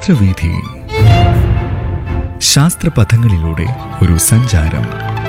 ശാസ്ത്രവീഥി ശാസ്ത്രപഥങ്ങളിലൂടെ ഒരു സഞ്ചാരം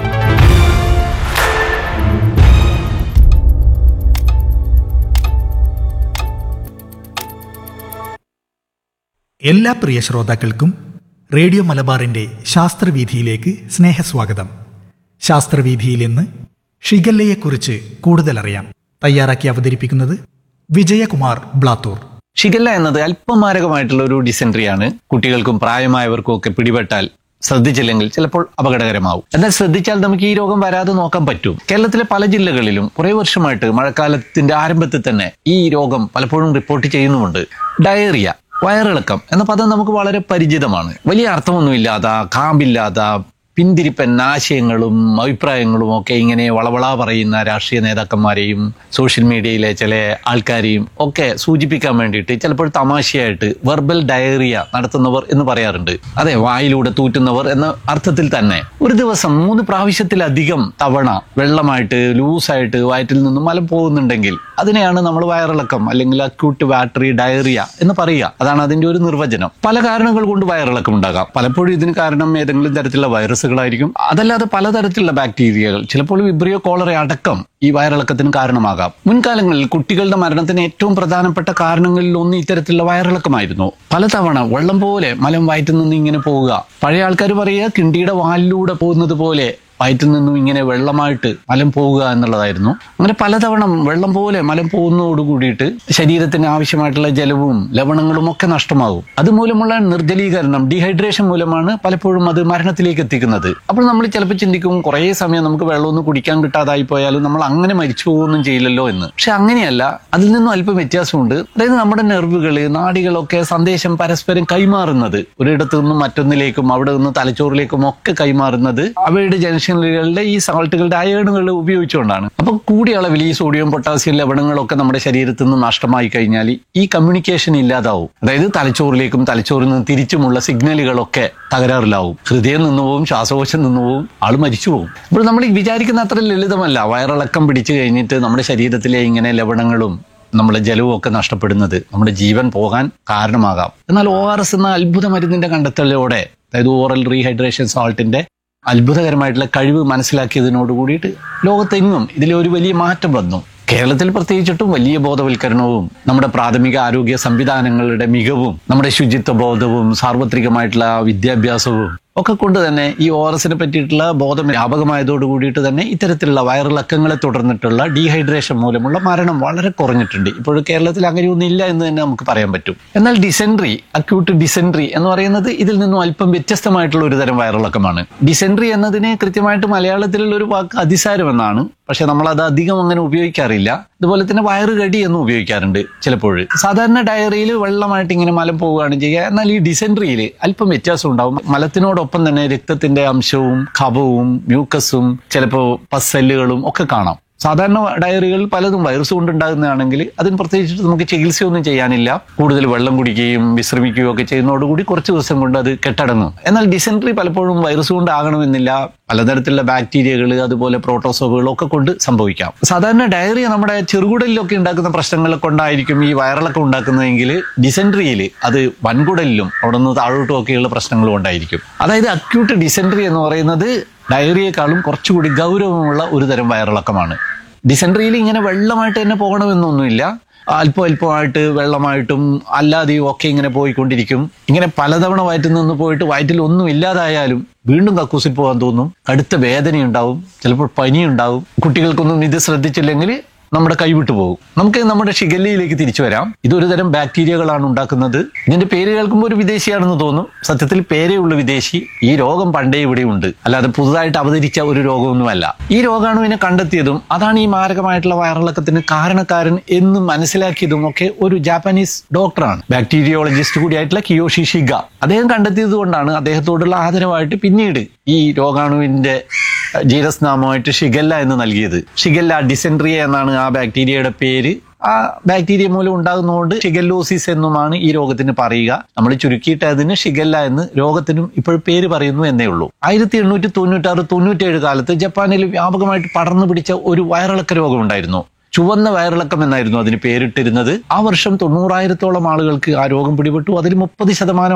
എല്ലാ പ്രിയ ശ്രോതാക്കൾക്കും റേഡിയോ മലബാറിന്റെ ശാസ്ത്രവീഥിയിലേക്ക് സ്നേഹസ്വാഗതം ശാസ്ത്രവീഥിയിൽ ഇന്ന് ഷിഗല്ലയെക്കുറിച്ച് കൂടുതലറിയാം തയ്യാറാക്കി അവതരിപ്പിക്കുന്നത് വിജയകുമാർ ബ്ലാത്തൂർ ഷിഗല്ല എന്നത് അല്പം മാരകമായിട്ടുള്ള ഒരു ഡിസെൻട്രിയാണ് കുട്ടികൾക്കും പ്രായമായവർക്കും ഒക്കെ പിടിപെട്ടാൽ ശ്രദ്ധിച്ചില്ലെങ്കിൽ ചിലപ്പോൾ അപകടകരമാവും എന്നാൽ ശ്രദ്ധിച്ചാൽ നമുക്ക് ഈ രോഗം വരാതെ നോക്കാൻ പറ്റും കേരളത്തിലെ പല ജില്ലകളിലും കുറേ വർഷമായിട്ട് മഴക്കാലത്തിന്റെ ആരംഭത്തിൽ തന്നെ ഈ രോഗം പലപ്പോഴും റിപ്പോർട്ട് ചെയ്യുന്നുമുണ്ട് ഡയറിയ വയറിളക്കം എന്ന പദം നമുക്ക് വളരെ പരിചിതമാണ് വലിയ അർത്ഥമൊന്നുമില്ലാത്ത കാമ്പില്ലാത്ത പിന്തിരിപ്പൻ ആശയങ്ങളും അഭിപ്രായങ്ങളും ഒക്കെ ഇങ്ങനെ വളവള പറയുന്ന രാഷ്ട്രീയ നേതാക്കന്മാരെയും സോഷ്യൽ മീഡിയയിലെ ചില ആൾക്കാരെയും ഒക്കെ സൂചിപ്പിക്കാൻ വേണ്ടിയിട്ട് ചിലപ്പോൾ തമാശയായിട്ട് വെർബൽ ഡയറിയ നടത്തുന്നവർ എന്ന് പറയാറുണ്ട് അതെ വായിലൂടെ തൂറ്റുന്നവർ എന്ന അർത്ഥത്തിൽ തന്നെ ഒരു ദിവസം മൂന്ന് പ്രാവശ്യത്തിലധികം തവണ വെള്ളമായിട്ട് ലൂസായിട്ട് വയറ്റിൽ നിന്നും മലം പോകുന്നുണ്ടെങ്കിൽ അതിനെയാണ് നമ്മൾ വയറിളക്കം അല്ലെങ്കിൽ അക്യൂട്ട് വാട്ടറി ഡയറിയ എന്ന് പറയുക അതാണ് അതിന്റെ ഒരു നിർവചനം പല കാരണങ്ങൾ കൊണ്ട് വയറിളക്കം ഉണ്ടാകാം പലപ്പോഴും ഇതിന് കാരണം ഏതെങ്കിലും തരത്തിലുള്ള വൈറസുകളായിരിക്കും അതല്ലാതെ പലതരത്തിലുള്ള ബാക്ടീരിയകൾ ചിലപ്പോൾ വിബ്രിയോ കോളറ അടക്കം ഈ വയറിളക്കത്തിന് കാരണമാകാം മുൻകാലങ്ങളിൽ കുട്ടികളുടെ മരണത്തിന് ഏറ്റവും പ്രധാനപ്പെട്ട കാരണങ്ങളിൽ ഒന്ന് ഇത്തരത്തിലുള്ള വയറിളക്കമായിരുന്നു പലതവണ വെള്ളം പോലെ മലം വയറ്റിൽ നിന്ന് ഇങ്ങനെ പോവുക പഴയ ആൾക്കാർ പറയുക കിണ്ടിയുടെ വാലിലൂടെ പോകുന്നത് പോലെ വയറ്റിൽ നിന്നും ഇങ്ങനെ വെള്ളമായിട്ട് മലം പോവുക എന്നുള്ളതായിരുന്നു അങ്ങനെ പലതവണ വെള്ളം പോലെ മലം പോകുന്നതോട് കൂടിയിട്ട് ശരീരത്തിന് ആവശ്യമായിട്ടുള്ള ജലവും ലവണങ്ങളും ഒക്കെ നഷ്ടമാകും അതുമൂലമുള്ള നിർജ്ജലീകരണം ഡീഹൈഡ്രേഷൻ മൂലമാണ് പലപ്പോഴും അത് മരണത്തിലേക്ക് എത്തിക്കുന്നത് അപ്പോൾ നമ്മൾ ചിലപ്പോൾ ചിന്തിക്കും കുറേ സമയം നമുക്ക് വെള്ളമൊന്നും കുടിക്കാൻ കിട്ടാതായി പോയാലും നമ്മൾ അങ്ങനെ മരിച്ചു പോകുകയൊന്നും ചെയ്യില്ലല്ലോ എന്ന് പക്ഷെ അങ്ങനെയല്ല അതിൽ നിന്നും അല്പം വ്യത്യാസമുണ്ട് അതായത് നമ്മുടെ നെർവുകള് നാഡികളൊക്കെ സന്ദേശം പരസ്പരം കൈമാറുന്നത് ഒരിടത്തു നിന്നും മറ്റൊന്നിലേക്കും അവിടെ നിന്ന് തലച്ചോറിലേക്കും ഒക്കെ കൈമാറുന്നത് അവയുടെ ജംഗ്ഷനുകളുടെ ഈ സാൾട്ടുകളുടെ അയേണുകൾ ഉപയോഗിച്ചുകൊണ്ടാണ് അപ്പൊ കൂടിയ അളവിൽ ഈ സോഡിയം പൊട്ടാസ്യം ലവണങ്ങളൊക്കെ നമ്മുടെ ശരീരത്തിൽ നിന്ന് നഷ്ടമായി കഴിഞ്ഞാൽ ഈ കമ്മ്യൂണിക്കേഷൻ ഇല്ലാതാവും അതായത് തലച്ചോറിലേക്കും തലച്ചോറിൽ നിന്ന് തിരിച്ചുമുള്ള സിഗ്നലുകളൊക്കെ തകരാറിലാവും ഹൃദയം നിന്നു പോവും ശ്വാസകോശം നിന്നു പോവും ആൾ മരിച്ചു പോകും അപ്പോൾ നമ്മൾ ഈ വിചാരിക്കുന്ന അത്ര ലളിതമല്ല വയറിളക്കം പിടിച്ചു കഴിഞ്ഞിട്ട് നമ്മുടെ ശരീരത്തിലെ ഇങ്ങനെ ലവണങ്ങളും നമ്മുടെ ജലവും ഒക്കെ നഷ്ടപ്പെടുന്നത് നമ്മുടെ ജീവൻ പോകാൻ കാരണമാകാം എന്നാൽ ഒ ആർ എസ് എന്ന അത്ഭുത മരുന്നിന്റെ കണ്ടെത്തലോടെ അതായത് ഓറൽ റീഹൈഡ്രേഷൻ സാൾട്ടിന്റെ അത്ഭുതകരമായിട്ടുള്ള കഴിവ് മനസ്സിലാക്കിയതിനോട് കൂടിയിട്ട് ലോകത്തെങ്ങും ഇതിലെ ഒരു വലിയ മാറ്റം വന്നു കേരളത്തിൽ പ്രത്യേകിച്ചിട്ടും വലിയ ബോധവൽക്കരണവും നമ്മുടെ പ്രാഥമിക ആരോഗ്യ സംവിധാനങ്ങളുടെ മികവും നമ്മുടെ ശുചിത്വ ബോധവും സാർവത്രികമായിട്ടുള്ള വിദ്യാഭ്യാസവും ഒക്കെ കൊണ്ട് തന്നെ ഈ ഒ ആർ എസിനെ പറ്റിയിട്ടുള്ള ബോധം വ്യാപകമായതോട് കൂടിയിട്ട് തന്നെ ഇത്തരത്തിലുള്ള വയറിളക്കങ്ങളെ തുടർന്നിട്ടുള്ള ഡീഹൈഡ്രേഷൻ മൂലമുള്ള മരണം വളരെ കുറഞ്ഞിട്ടുണ്ട് ഇപ്പോഴും കേരളത്തിൽ അങ്ങനെയൊന്നും ഇല്ല എന്ന് തന്നെ നമുക്ക് പറയാൻ പറ്റും എന്നാൽ ഡിസെൻട്രി അക്യൂട്ട് ഡിസെൻട്രി എന്ന് പറയുന്നത് ഇതിൽ നിന്നും അല്പം വ്യത്യസ്തമായിട്ടുള്ള ഒരു തരം വയറിളക്കമാണ് ഡിസെൻട്രി എന്നതിന് കൃത്യമായിട്ട് മലയാളത്തിലുള്ള ഒരു വാക്ക് അതിസാരം എന്നാണ് പക്ഷെ നമ്മൾ അത് അധികം അങ്ങനെ ഉപയോഗിക്കാറില്ല ഇതുപോലെ തന്നെ വയറുകടി എന്നും ഉപയോഗിക്കാറുണ്ട് ചിലപ്പോൾ സാധാരണ ഡയറിയിൽ വെള്ളമായിട്ട് ഇങ്ങനെ മലം പോവുകയാണ് ചെയ്യുക എന്നാൽ ഈ ഡിസെൻട്രിയിൽ അല്പം വ്യത്യാസം ഉണ്ടാവും മലത്തിനോടൊപ്പം തന്നെ രക്തത്തിന്റെ അംശവും ഖബവും മ്യൂക്കസും ചിലപ്പോൾ പസ്സെല്ലുകളും ഒക്കെ കാണാം സാധാരണ ഡയറികൾ പലതും വൈറസ് കൊണ്ടുണ്ടാകുന്നതാണെങ്കിൽ അതിന് പ്രത്യേകിച്ചിട്ട് നമുക്ക് ചികിത്സയൊന്നും ചെയ്യാനില്ല കൂടുതൽ വെള്ളം കുടിക്കുകയും വിശ്രമിക്കുകയും ഒക്കെ ചെയ്യുന്നതോടുകൂടി കുറച്ച് ദിവസം കൊണ്ട് അത് കെട്ടടങ്ങും എന്നാൽ ഡിസെൻട്രി പലപ്പോഴും വൈറസ് കൊണ്ടാകണമെന്നില്ല പലതരത്തിലുള്ള ബാക്ടീരിയകൾ അതുപോലെ പ്രോട്ടോസോവുകളും ഒക്കെ കൊണ്ട് സംഭവിക്കാം സാധാരണ ഡയറിയ നമ്മുടെ ചെറുകുടലിലൊക്കെ ഉണ്ടാക്കുന്ന പ്രശ്നങ്ങൾ കൊണ്ടായിരിക്കും ഈ വയറിളക്കം ഉണ്ടാക്കുന്നതെങ്കിൽ ഡിസെൻട്രിയിൽ അത് വൻകുടലിലും അവിടെ നിന്ന് താഴോട്ടും ഒക്കെയുള്ള പ്രശ്നങ്ങളും ഉണ്ടായിരിക്കും അതായത് അക്യൂട്ട് ഡിസെൻട്രി എന്ന് പറയുന്നത് ഡയറിയേക്കാളും കുറച്ചുകൂടി ഗൗരവമുള്ള ഒരു തരം വയറിളക്കമാണ് ഡിസെൻട്രിയിൽ ഇങ്ങനെ വെള്ളമായിട്ട് തന്നെ പോകണമെന്നൊന്നുമില്ല അല്പം അല്പമായിട്ട് വെള്ളമായിട്ടും അല്ലാതെയും ഒക്കെ ഇങ്ങനെ പോയിക്കൊണ്ടിരിക്കും ഇങ്ങനെ പലതവണ വയറ്റിൽ നിന്ന് പോയിട്ട് വയറ്റിൽ ഒന്നും ഇല്ലാതായാലും വീണ്ടും കക്കൂസിൽ പോകാൻ തോന്നും കടുത്ത വേദനയുണ്ടാവും ചിലപ്പോൾ പനിയുണ്ടാവും കുട്ടികൾക്കൊന്നും ഇത് ശ്രദ്ധിച്ചില്ലെങ്കിൽ നമ്മുടെ കൈവിട്ടു പോകും നമുക്ക് നമ്മുടെ ഷിഗല്ലയിലേക്ക് തിരിച്ചു വരാം ഇതൊരു തരം ബാക്ടീരിയകളാണ് ഉണ്ടാക്കുന്നത് ഇതിന്റെ പേര് കേൾക്കുമ്പോൾ ഒരു വിദേശിയാണെന്ന് തോന്നും സത്യത്തിൽ പേരേ ഉള്ള വിദേശി ഈ രോഗം പണ്ടേ ഇവിടെ ഉണ്ട് അല്ലാതെ പുതുതായിട്ട് അവതരിച്ച ഒരു രോഗമൊന്നുമല്ല ഈ രോഗാണുവിനെ കണ്ടെത്തിയതും അതാണ് ഈ മാരകമായിട്ടുള്ള വയറിളക്കത്തിന് കാരണക്കാരൻ എന്ന് മനസ്സിലാക്കിയതും ഒക്കെ ഒരു ജാപ്പനീസ് ഡോക്ടറാണ് ബാക്ടീരിയോളജിസ്റ്റ് കൂടിയായിട്ടുള്ള കിയോഷി ഷിഗ അദ്ദേഹം കണ്ടെത്തിയത് കൊണ്ടാണ് അദ്ദേഹത്തോടുള്ള ആദരവായിട്ട് പിന്നീട് ഈ രോഗാണുവിന്റെ ജീരസ് നാമമായിട്ട് ഷിഗല്ല എന്ന് നൽകിയത് ഷിഗല്ല ഡിസെൻട്രിയ എന്നാണ് ആ ബാക്ടീരിയയുടെ പേര് ആ ബാക്ടീരിയ മൂലം ഉണ്ടാകുന്നതുകൊണ്ട് ഷിഗല്ലോസിസ് എന്നുമാണ് ഈ രോഗത്തിന് പറയുക നമ്മൾ ചുരുക്കിയിട്ട് അതിന് ഷിഗല്ല എന്ന് രോഗത്തിനും ഇപ്പോൾ പേര് പറയുന്നു എന്നേ ഉള്ളൂ ആയിരത്തി എണ്ണൂറ്റി തൊണ്ണൂറ്റാറ് തൊണ്ണൂറ്റേഴ് കാലത്ത് ജപ്പാനിൽ വ്യാപകമായിട്ട് പടർന്നു പിടിച്ച ഒരു വയറിളക്ക രോഗം ഉണ്ടായിരുന്നു ചുവന്ന വയറിളക്കം എന്നായിരുന്നു അതിന് പേരിട്ടിരുന്നത് ആ വർഷം തൊണ്ണൂറായിരത്തോളം ആളുകൾക്ക് ആ രോഗം പിടിപെട്ടു അതിൽ മുപ്പത് ശതമാനം